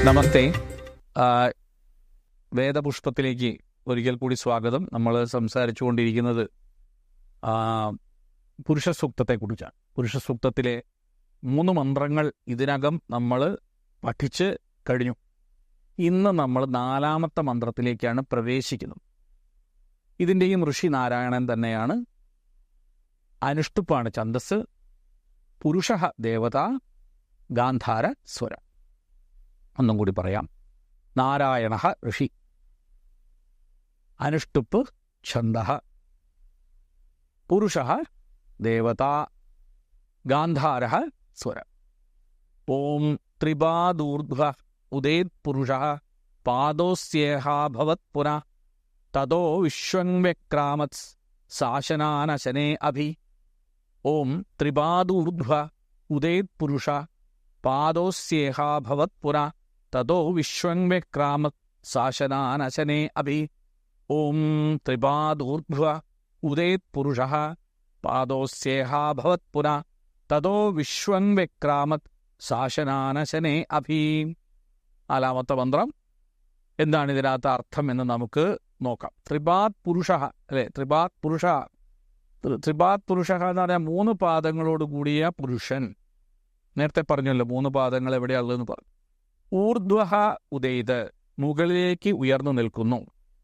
നമസ്തേ ആ, വേദപുഷ്പത്തിലേക്ക് ഒരിക്കൽ കൂടി സ്വാഗതം നമ്മൾ സംസാരിച്ചുകൊണ്ടിരിക്കുന്നത് ആ, പുരുഷ സൂക്തത്തെക്കുറിച്ചാണ് പുരുഷ സൂക്തത്തിലെ മൂന്ന് മന്ത്രങ്ങൾ ഇതിനകം നമ്മൾ പഠിച്ച് കഴിഞ്ഞു ഇന്ന് നമ്മൾ നാലാമത്തെ മന്ത്രത്തിലേക്കാണ് പ്രവേശിക്കുന്നത് ഇതിൻ്റെയും ഋഷി നാരായണൻ തന്നെയാണ് അനുഷ്ടുപ്പാണ് ഛന്ദസ് പുരുഷ ദേവത ഗാന്ധാര സ്വരം ഒന്നും കൂടി പറയാം നാരായണ ഋഷി അനുഷ്ടുപ്പ് ഛന്ദ പുരുഷ ദേവത ഗാന്ധാര സ്വര ഓം ത്രിപാദൂർധ്വ ഉദേത് പുരുഷ പാദോസ്യേഹാഭവത് പുന തതോ വിശ്വംവ്യക്രാമത് സാശനാനശനെ അഭി ഓം ത്രിപാദൂർധ്വ ഉദേത് പുരുഷ പാദോസ്യേഹാഭവത് പുന തതോ വിശ്വംവ്യക്രാമത് സാശനാനശനെ അഭി ഓം ത്രിപാദൂർധ്വ ഉദേത് പുരുഷ പാദോസ്യേഹാഭവത് പുന തതോ വിശ്വംവ്യക്രാമത് സാശനാനശനെ അഭി നാലാമത്തെ മന്ത്രം എന്താണ് ഇതിനകത്ത് അർത്ഥം എന്ന് നമുക്ക് നോക്കാം ത്രിപാത് പുരുഷ അല്ലെ ത്രിപാത് പുരുഷ ത്രി- ത്രിപാത് പുരുഷ എന്ന് പറഞ്ഞാൽ മൂന്ന് പാദങ്ങളോട് കൂടിയ പുരുഷൻ നേരത്തെ പറഞ്ഞല്ലോ മൂന്ന് പാദങ്ങൾ എവിടെയുള്ളതെന്ന് പറഞ്ഞു ഊർധ്വഹ ഉദയത് മുകളിലേക്ക് ഉയർന്നു നിൽക്കുന്നു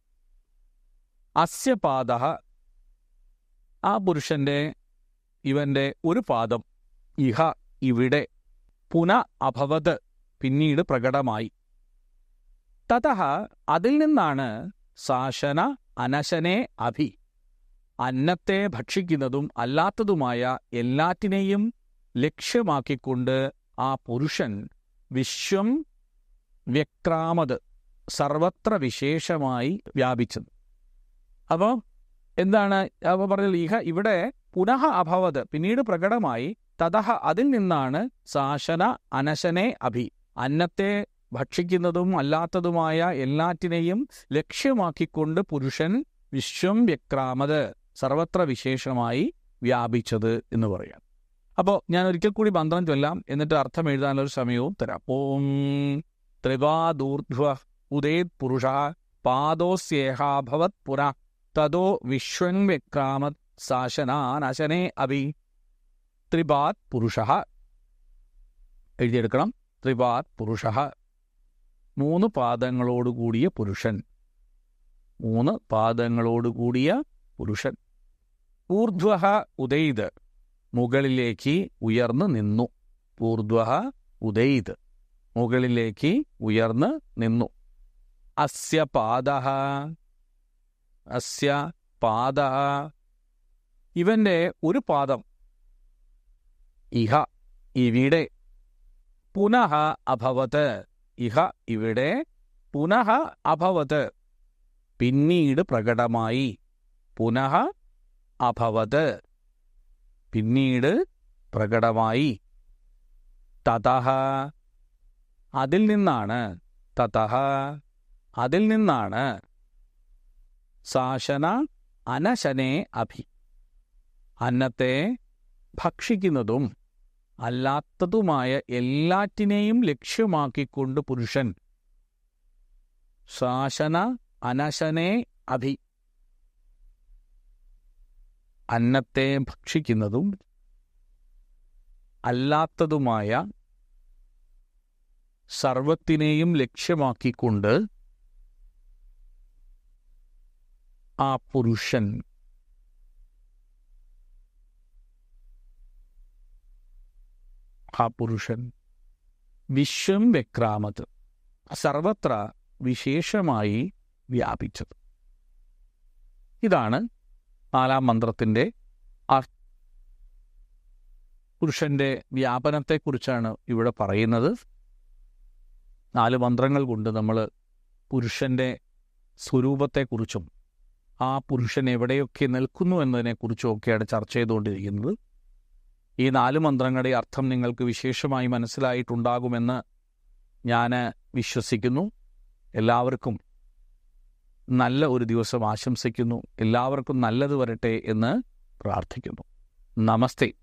അസ്യ പാദ ആ പുരുഷന്റെ ഇവന്റെ ഒരു പാദം ഇഹ ഇവിടെ പുന അഭവത് പിന്നീട് പ്രകടമായി തതഹ അതിൽ നിന്നാണ് സാശന അനശനെ അഭി അന്നത്തെ ഭക്ഷിക്കുന്നതും അല്ലാത്തതുമായ എല്ലാറ്റിനെയും ലക്ഷ്യമാക്കിക്കൊണ്ട് ആ പുരുഷൻ വിശ്വം വ്യക്രാമത് സർവത്ര വിശേഷമായി വ്യാപിച്ചത് അപ്പോൾ എന്താണ് അപ്പോൾ പറഞ്ഞത് ഇഹ ഇവിടെ പുനഃ അഭവത് പിന്നീട് പ്രകടമായി തതഹ അതിൽ നിന്നാണ് സാശന അനശനെ അഭി അന്നത്തെ ഭക്ഷിക്കുന്നതും അല്ലാത്തതുമായ എല്ലാറ്റിനെയും ലക്ഷ്യമാക്കിക്കൊണ്ട് പുരുഷൻ വിശ്വം വ്യക്രാമത് സർവത്ര വിശേഷമായി വ്യാപിച്ചത് എന്ന് പറയാം അപ്പോൾ ഞാൻ ഒരിക്കൽ കൂടി മന്ത്രം ചൊല്ലാം എന്നിട്ട് അർത്ഥം എഴുതാനൊരു സമയവും തരാം ഓം ത്രിവാദൂർധ്വ ഉദേത് പുരുഷ പാദോസ്യേഹാഭവത് പുര തതോ വിശ്വൻ വ്യക്രാമത് സാശനാനശനെ അഭി ത്രിപാത് പുരുഷ എഴുതിയെടുക്കണം ത്രിപാത് പുരുഷ മൂന്ന് പാദങ്ങളോടുകൂടിയ പുരുഷൻ മൂന്ന് പാദങ്ങളോടുകൂടിയ പുരുഷൻ ഊർധ്വ ഉദയിത് മുകളിലേക്ക് ഉയർന്നു നിന്നു ഊർധ്വ ഉദയിത് മുകളിലേക്ക് ഉയർന്ന് നിന്നു അസ്യ പാദ അസ്യ പാദ ഇവന്റെ ഒരു പാദം ഇഹ ഇവിടെ പുനഃ അഭവത് ഇഹ ഇവിടെ പുനഃ അഭവത് പിന്നീട് പ്രകടമായി പുനഃ അഭവത് പിന്നീട് പ്രകടമായി തതഹ അതിൽ നിന്നാണ് തതഹ അതിൽ നിന്നാണ് സാശന അനശനെ അഭി അന്നത്തെ ഭക്ഷിക്കുന്നതും അല്ലാത്തതുമായ എല്ലാറ്റിനെയും ലക്ഷ്യമാക്കിക്കൊണ്ട് പുരുഷൻ ശാസന അനശനെ അഭി അന്നത്തെ ഭക്ഷിക്കുന്നതും അല്ലാത്തതുമായ സർവത്തിനെയും ലക്ഷ്യമാക്കിക്കൊണ്ട് ആ പുരുഷൻ ആ പുരുഷൻ വിശ്വം വ്യക്രാമത് സർവത്ര വിശേഷമായി വ്യാപിച്ചത് ഇതാണ് നാലാം മന്ത്രത്തിൻ്റെ അർ- പുരുഷന്റെ വ്യാപനത്തെക്കുറിച്ചാണ് ഇവിടെ പറയുന്നത് നാല് മന്ത്രങ്ങൾ കൊണ്ട് നമ്മൾ പുരുഷന്റെ സ്വരൂപത്തെക്കുറിച്ചും ആ പുരുഷൻ എവിടെയൊക്കെ നിൽക്കുന്നു എന്നതിനെക്കുറിച്ചും ഒക്കെയാണ് ചർച്ച ചെയ്തുകൊണ്ടിരിക്കുന്നത് ഈ നാല് മന്ത്രങ്ങളുടെ അർത്ഥം നിങ്ങൾക്ക് വിശേഷമായി മനസ്സിലായിട്ടുണ്ടാകുമെന്ന് ഞാൻ വിശ്വസിക്കുന്നു എല്ലാവർക്കും നല്ല ഒരു ദിവസം ആശംസിക്കുന്നു എല്ലാവർക്കും നല്ലത് വരട്ടെ എന്ന് പ്രാർത്ഥിക്കുന്നു നമസ്തേ